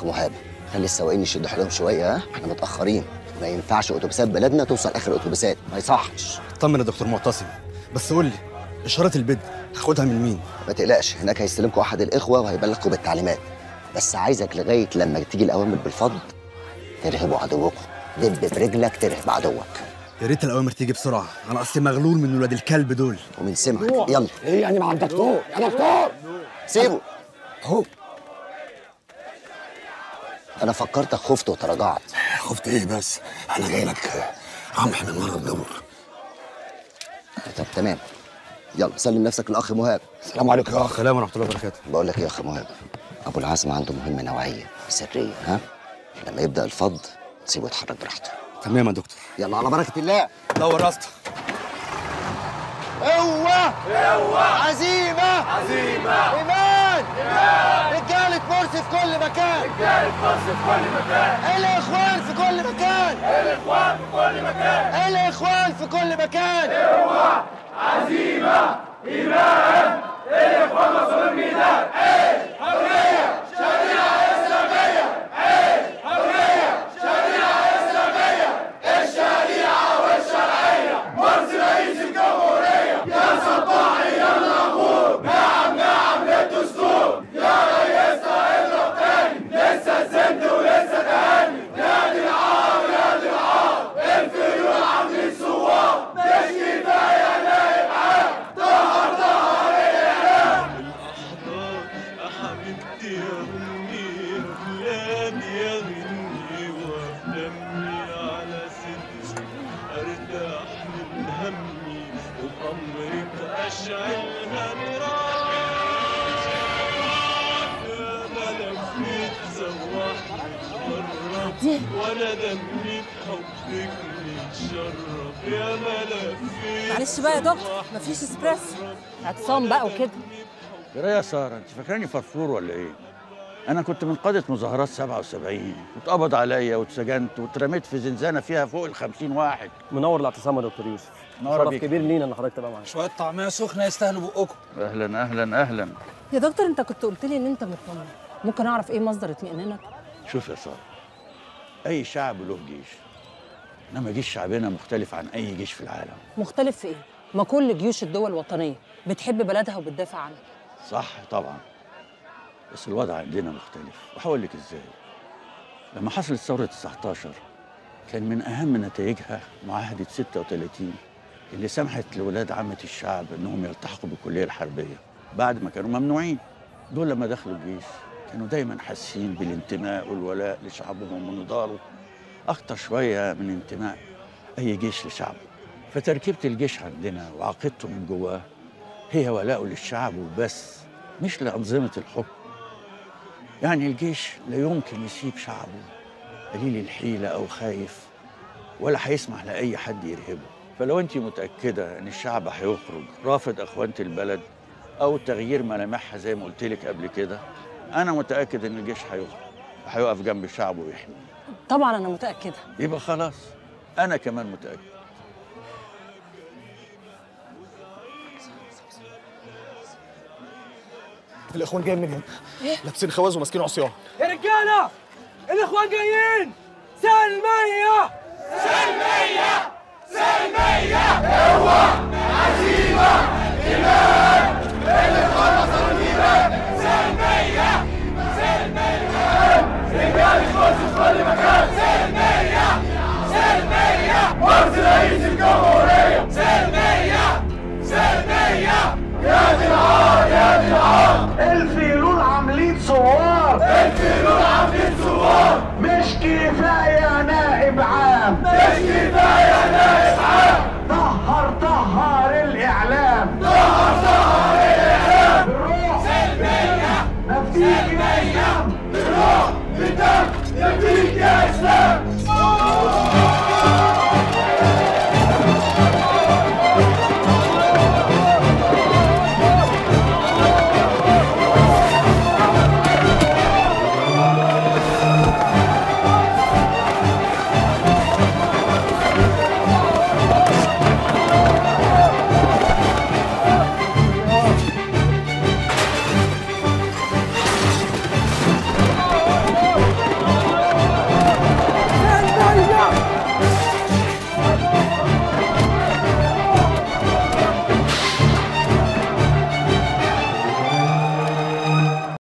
اخ مهاب خلي السواقين يشدوا حيلهم شويه ها احنا متاخرين ما ينفعش اتوبيسات بلدنا توصل اخر اتوبيسات ما يصحش اطمن يا دكتور معتصم بس قول لي اشاره البدء هاخدها من مين ما تقلقش هناك هيستلمكم احد الاخوه وهيبلغكم بالتعليمات بس عايزك لغايه لما تيجي الاوامر بالفضل ترهبوا عدوكم دب برجلك ترهب عدوك يا ريت الاوامر تيجي بسرعه انا اصلي مغلول من ولاد الكلب دول ومن سمعك يلا ايه يعني مع الدكتور يا دكتور سيبه اهو انا فكرتك خفت وتراجعت خفت ايه بس انا جاي لك رمح من ورا الدور طب تمام يلا سلم نفسك للاخ مهاب السلام عليكم يا اخ سلام ورحمه الله وبركاته بقول لك ايه يا اخ مهاب ابو العزم عنده مهمه نوعيه سريه ها لما يبدا الفض تسيبه يتحرك براحته تمام يا دكتور يلا على بركه الله دور راسته قوة قوة عزيمة عزيمة إيمان إيمان رجالة مرسي في كل مكان رجالة مرسي في كل مكان الإخوان في كل مكان الإخوان في كل مكان الإخوان في كل مكان يا حبيبتي يا أمي خلاني يا غني وأنمي على صدري أرتاح من همي وبأمرك أشعلها نيران يا ملفت زوحني الغرب وأنا دمي بحبك متشرب يا ملفت معلش بقى يا دكتور مفيش اسبريسو اعتصام بقى وكده يا يا ساره انت فاكراني فرفور ولا ايه؟ انا كنت من قاده مظاهرات 77 واتقبض عليا واتسجنت واترميت في زنزانه فيها فوق ال 50 واحد منور الاعتصام يا دكتور يوسف نور شرف بيك. كبير لينا ان حضرتك تبقى معانا شويه طعميه سخنه يستاهلوا بقكم اهلا اهلا اهلا يا دكتور انت كنت قلت لي ان انت مطمن ممكن اعرف ايه مصدر اطمئنانك شوف يا ساره اي شعب له جيش انما جيش شعبنا مختلف عن اي جيش في العالم مختلف في ايه ما كل جيوش الدول الوطنيه بتحب بلدها وبتدافع عنها صح طبعا بس الوضع عندنا مختلف وهقول لك ازاي لما حصلت ثوره 19 كان من اهم نتائجها معاهده 36 اللي سمحت لولاد عامه الشعب انهم يلتحقوا بالكليه الحربيه بعد ما كانوا ممنوعين دول لما دخلوا الجيش كانوا دايما حاسين بالانتماء والولاء لشعبهم ونضاله اكتر شويه من انتماء اي جيش لشعبه فتركيبه الجيش عندنا وعقيدته من جواه هي ولاءه للشعب وبس مش لأنظمة الحكم يعني الجيش لا يمكن يسيب شعبه قليل الحيلة أو خايف ولا هيسمح لأي حد يرهبه فلو أنت متأكدة إن الشعب هيخرج رافض أخوانة البلد أو تغيير ملامحها زي ما قلت لك قبل كده أنا متأكد إن الجيش هيخرج هيقف جنب الشعب ويحميه طبعا انا متاكده يبقى خلاص أنا كمان متأكد الاخوان جايين من هنا لابسين خوذ وماسكين عصيان يا رجاله الاخوان جايين سلميه سلميه سلميه الف